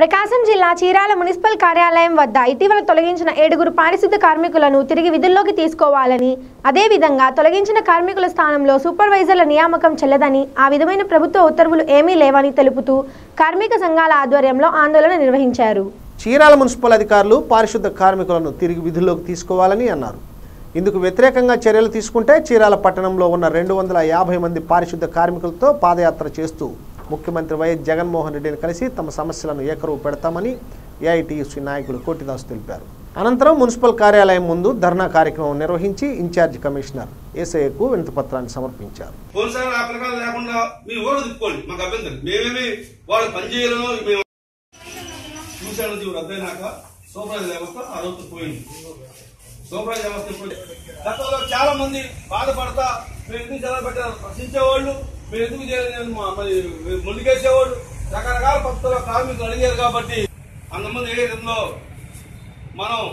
ప్రకాశం జిల్లా చీరాల మున్సిపల్ కార్యాలయం వద్ద ఇటీవల తొలగించిన ఏడుగురు పారిశుద్ధ కార్మికులను తిరిగి విధుల్లోకి తీసుకోవాలని అదేవిధంగా తొలగించిన కార్మికుల స్థానంలో సూపర్వైజర్ల నియామకం చెల్లదని ఆ విధమైన ప్రభుత్వ ఉత్తర్వులు ఏమీ లేవని తెలుపుతూ కార్మిక సంఘాల ఆధ్వర్యంలో ఆందోళన నిర్వహించారు చీరాల మున్సిపల్ అధికారులు పారిశుద్ధ కార్మికులను తిరిగి విధుల్లోకి తీసుకోవాలని అన్నారు ఇందుకు వ్యతిరేకంగా చర్యలు తీసుకుంటే చీరాల పట్టణంలో ఉన్న రెండు వందల యాభై మంది పారిశుద్ధ కార్మికులతో పాదయాత్ర చేస్తూ ముఖ్యమంత్రి వైఎస్ జగన్మోహన్ రెడ్డిని కలిసి తమ సమస్యలను ఏకరువు పెడతామని ఏఐటీయూసీ నాయకులు కోటిదాస్ తెలిపారు అనంతరం మున్సిపల్ కార్యాలయం ముందు ధర్నా కార్యక్రమం నిర్వహించి ఇన్ఛార్జ్ కమిషనర్ ఏసఐకు వినతిపత్రాన్ని సమర్పించారు పోలీసారి ఆ పిల్లకాయలు లేకుండా మీరు ఓడు తిప్పుకోండి మాకు అభ్యంతరం మేమేమి వాళ్ళు పనిచేయలేమో మేము చూశాను జీవుడు రద్దయినాక సూపర్వైజర్ వ్యవస్థ ఆ రోజు పోయింది సూపర్వైజర్ వ్యవస్థ ఇప్పుడు గతంలో చాలా మంది బాధపడతా మీరు ఎందుకు సెలవు పెట్టారు ప్రశ్నించేవాళ్ళు మీరు ఎందుకు చేయలేదు మా- మరి ముందుకేసేవాళ్ళు రకరకాల పద్ధతుల్లో కార్మికులు అడిగారు కాబట్టి అంతమంది ఏరియాలో మనం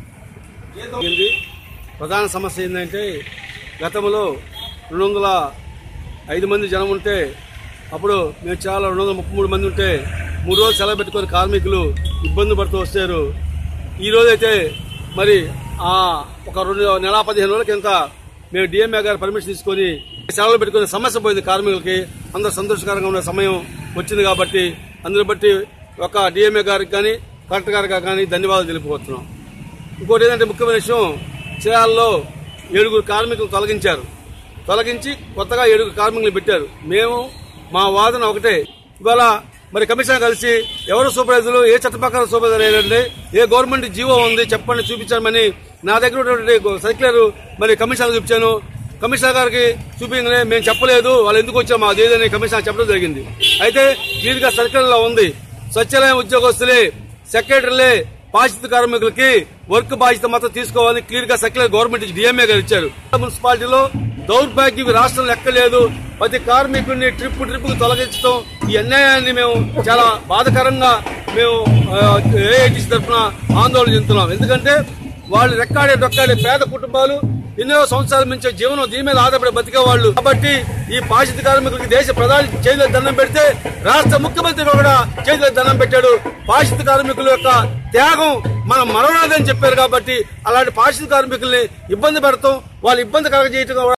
జీతం ఏంది? ప్రధాన సమస్య ఏంటంటే గతంలో రెండు వందల ఐదు మంది జనం ఉంటే అప్పుడు మేము చాలా రెండు వందల ముప్పై మూడు మంది ఉంటే మూడు రోజులు సెలవు పెట్టుకొని కార్మికులు ఇబ్బంది పడుతూ వస్తారు ఈ రోజైతే మరి ఆ ఒక రెండు నెల పదిహేను రోజుల కింద మేము డిఎంఏ గారి పర్మిషన్ తీసుకొని సెలవులు పెట్టుకునే సమస్య పోయింది కార్మికులకి అందరూ సంతోషకరంగా ఉన్న సమయం వచ్చింది కాబట్టి అందుని బట్టి ఒక డిఎంఏ గారికి కానీ కలెక్టర్ గారికి కానీ ధన్యవాదాలు తెలుపుకుంటున్నాం ఇంకోటి ఏంటంటే ముఖ్యమైన విషయం చీరాలలో ఏడుగురు కార్మికులు తొలగించారు తొలగించి కొత్తగా ఏడుగురు కార్మికులు పెట్టారు మేము మా వాదన ఒకటే ఇవాళ మరి కమిషన్ కలిసి ఎవరు సూపర్వైజర్లు ఏ చట్ట ప్రకారం సూపర్వైజర్ అయ్యారండి ఏ గవర్నమెంట్ జీవో ఉంది చెప్పండి చూపించామని నా దగ్గర ఉన్నటువంటి సర్క్యులర్ మరి కమిషన్ చూపించాను కమిషనర్ గారికి చూపించగానే మేము చెప్పలేదు వాళ్ళు ఎందుకు వచ్చాము అది ఏదని కమిషనర్ చెప్పడం జరిగింది అయితే క్లియర్గా సర్కిల్లో ఉంది స్వచ్ఛాలయం ఉద్యోగస్తులే సెక్రటరీలే బాధిత కార్మికులకి వర్క్ బాధ్యత మాత్రం తీసుకోవాలని క్లియర్ గా సర్క్యులర్ గవర్నమెంట్ డిఎంఏ గారు ఇచ్చారు మున్సిపాలిటీలో దౌర్భాగ్యం రాష్ట్రం లెక్కలేదు ప్రతి కార్మికుడిని ట్రిప్ ట్రిప్ కు తొలగించడం ఈ అన్యాయాన్ని మేము చాలా బాధకరంగా మేము ఏఐటీసీ తరఫున ఆందోళన చెందుతున్నాం ఎందుకంటే వాళ్ళు రెక్కాడే డొక్కాడే పేద కుటుంబాలు ఎన్నో సంవత్సరాల నుంచి జీవనం దీని మీద ఆధారపడి బతికే వాళ్ళు కాబట్టి ఈ పారిశుద్ధ కార్మికులకి దేశ ప్రధాని చేతిలో దండం పెడితే రాష్ట్ర ముఖ్యమంత్రి కూడా చేతిలో దండం పెట్టాడు పారిశుద్ధ కార్మికుల యొక్క త్యాగం మనం మరవరాదని చెప్పారు కాబట్టి అలాంటి పారిశుద్ధ కార్మికుల్ని ఇబ్బంది పెడతాం వాళ్ళు ఇబ్బంది కలగజేయటం